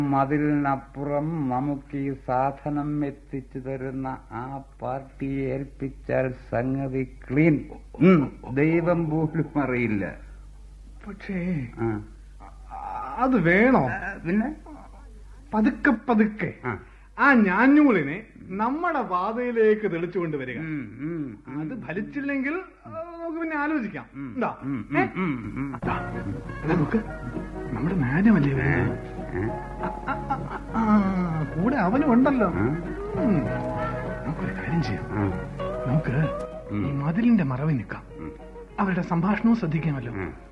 മതിലിനപ്പുറം നമുക്ക് ഈ സാധനം എത്തിച്ചു തരുന്ന ആ പാർട്ടിയെ ഏൽപ്പിച്ചാൽ സംഗതി ക്ലീൻ ഉം, ദൈവം പോലും അറിയില്ല പക്ഷേ ആ. അത് വേണോ ആ, പിന്നെ പതുക്കെ പതുക്കെ ആ. ആ ഞാഞ്ഞൂളിനെ നമ്മുടെ പാതയിലേക്ക് തെളിച്ചുകൊണ്ട് വരിക ഉം, ഉം, ഉം. അത് ഫലിച്ചില്ലെങ്കിൽ ആ, നമുക്ക് പിന്നെ ആലോചിക്കാം എന്താ ഉം, ഏ? ഉം, ഉം, ഉം. അതാ, അതാ നോക്ക് നമ്മുടെ മാനമല്ലേ വരുന്നത്? ഏ? ആ കൂടെ അവനും ഉണ്ടല്ലോ ആ? ഉം. നമുക്കൊരു കാര്യം ചെയ്യാം ആ. നമുക്ക് ഈ മതിലിന്റെ മറവിൽ നിൽക്കാം അവരുടെ സംഭാഷണവും ശ്രദ്ധിക്കാമല്ലോ ഉം.